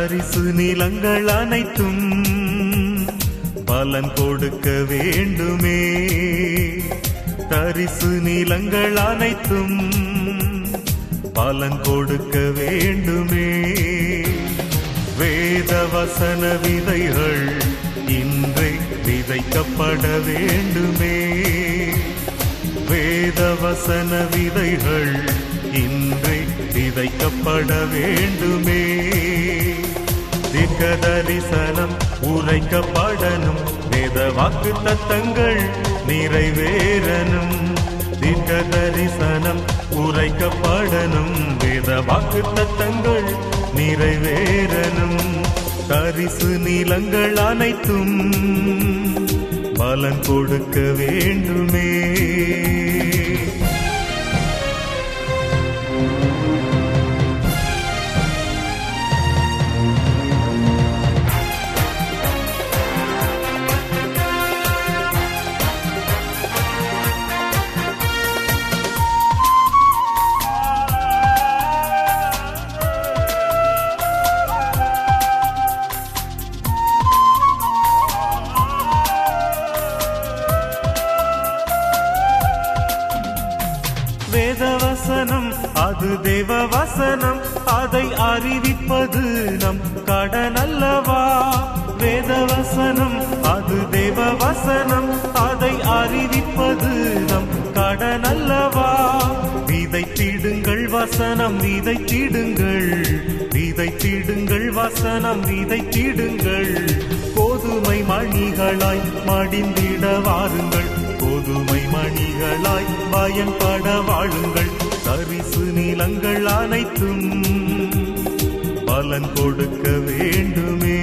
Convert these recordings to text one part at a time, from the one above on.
தரிசு நிலங்கள் அனைத்தும் பலன் கொடுக்க வேண்டுமே தரிசு நிலங்கள் அனைத்தும் பலன் கொடுக்க வேண்டுமே வேத வசன விதைகள் இன்றே விதைக்கப்பட வேண்டுமே வேத வசன விதைகள் இன்றே விதைக்கப்பட வேண்டுமே தீர்க்க தரிசனம் உரைக்கப்படணும் வேத வாக்கு தத்தங்கள் நிறைவேறணும் தீர்க்க தரிசனம் உரைக்கப்படணும் வேத வாக்கு தத்தங்கள் நிறைவேறணும் தரிசு நிலங்கள் அனைத்தும் பலன் கொடுக்க வேண்டுமே வேதவசனம் அது தேவ வசனம் அதை அறிவிப்பது நம் கடனல்லவா வேதவசனம் அது தேவ வசனம் அதை அறிவிப்பது நம் கடனல்லவா விதைத்திடுங்கள் வசனம் விதைத்திடுங்கள் விதைத்திடுங்கள் வசனம் விதைத்திடுங்கள் கோதுமை மணிகளாய் மடிந்திட வாருங்கள் கோதுமை மணிகளாய் பயன்பட வாழுங்கள் தரிசு நிலங்கள் அனைத்தும் பலன் கொடுக்க வேண்டுமே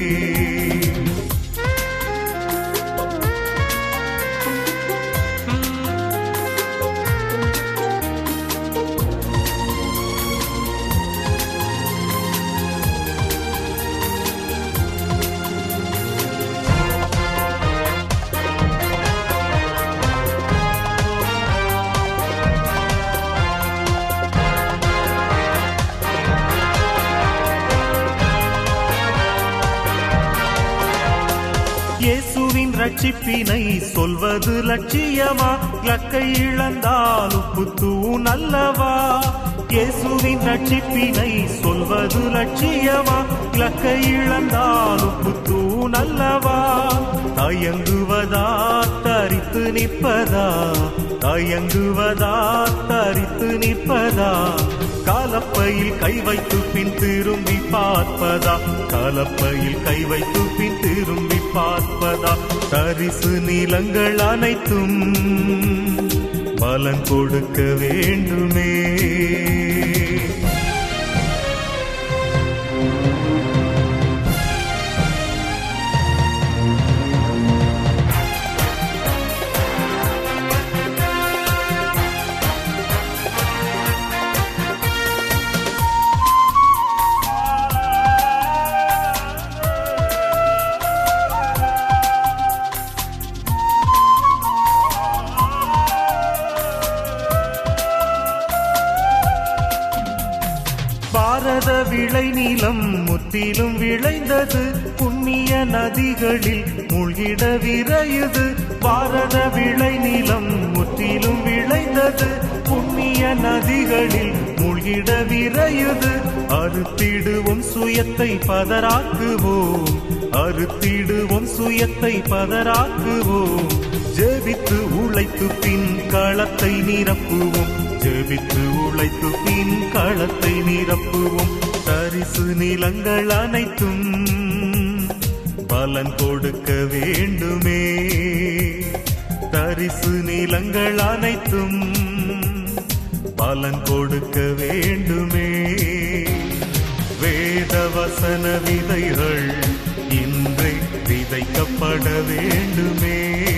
இயேசுவின் ரட்சிப்பினை சொல்வது லட்சியமா லக்கை இழந்தால் உப்பு தூண் அல்லவா இயேசுவின் ரட்சிப்பினை சொல்வது லட்சியமா லக்கை இழந்தால் உப்பு தூண் அல்லவா தயங்குவதா தரித்து நிற்பதா தயங்குவதா தரித்து நிற்பதா காலப்பையில் கை வைத்து பின் திரும்பி பார்ப்பதா காலப்பையில் கை வைத்து பின் திரும்பி பார்ப்பதா தரிசு நிலங்கள் அனைத்தும் பலன் கொடுக்க வேண்டுமே பாரத விளை நிலம் முற்றிலும் விளைந்தது புண்ணிய நதிகளில் மூழ்கிட விரையுது பாரத விளை நிலம் முற்றிலும் விளைந்தது புண்ணிய நதிகளில் மூழ்கிட விரையுது அறுத்திடுவோம் சுயத்தை பதராக்குவோம் அறுத்திடுவோம் சுயத்தை பதராக்குவோம் ஜெபித்து உழைத்து பின் களத்தை நிரப்புவோம் ஜெபித்து உழைத்து பின் களத்தை நிரப்புவோம் தரிசு நிலங்கள் அனைத்தும் பலன் கொடுக்க வேண்டுமே தரிசு நிலங்கள் அனைத்தும் பலன் கொடுக்க வேண்டுமே வேத வசன விதைகள் இன்றே விதைக்கப்பட வேண்டுமே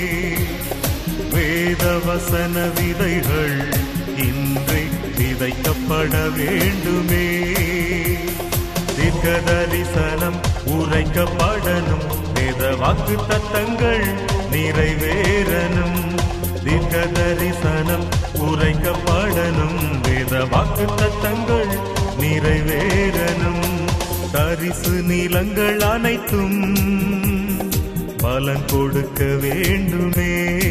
வேத வசன விதைகள் இன்றே விதைக்கப்பட வேண்டுமே தீர்க்க தரிசனம் உரைக்கப்படணும் வேத வாக்கு தத்தங்கள் நிறைவேறணும் தீர்க்க தரிசனம் உரைக்கப்படணும் வேத வாக்கு தத்தங்கள் நிறைவேறணும் தரிசு நிலங்கள் அனைத்தும் பலன் கொடுக்க வேண்டுமே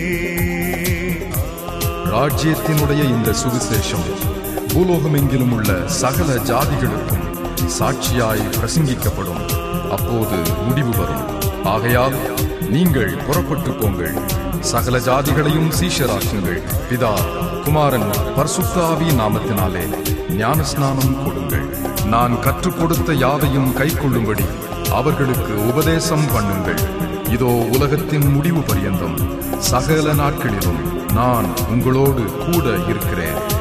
ராஜ்யத்தினுடைய இந்த சுவிசேஷம் பூலோகமெங்கிலும் உள்ள சகல ஜாதிகளுக்கும் சாட்சியாய் பிரசங்கிக்கப்படும் அப்போது முடிவு வரும் ஆகையால் நீங்கள் புறப்பட்டு போங்கள் சகல ஜாதிகளையும் சீஷராக்குங்கள் பிதா குமாரன் பர்சுத்தாவி நாமத்தினாலே ஞானஸ்நானம் கொடுங்கள் நான் கற்றுக் கொடுத்த யாவையும் கைக்கொள்ளும்படி அவர்களுக்கு உபதேசம் பண்ணுங்கள் இதோ உலகத்தின் முடிவு பரியந்தம் சகல நாட்களிலும் நான் உங்களோடு கூட இருக்கிறேன்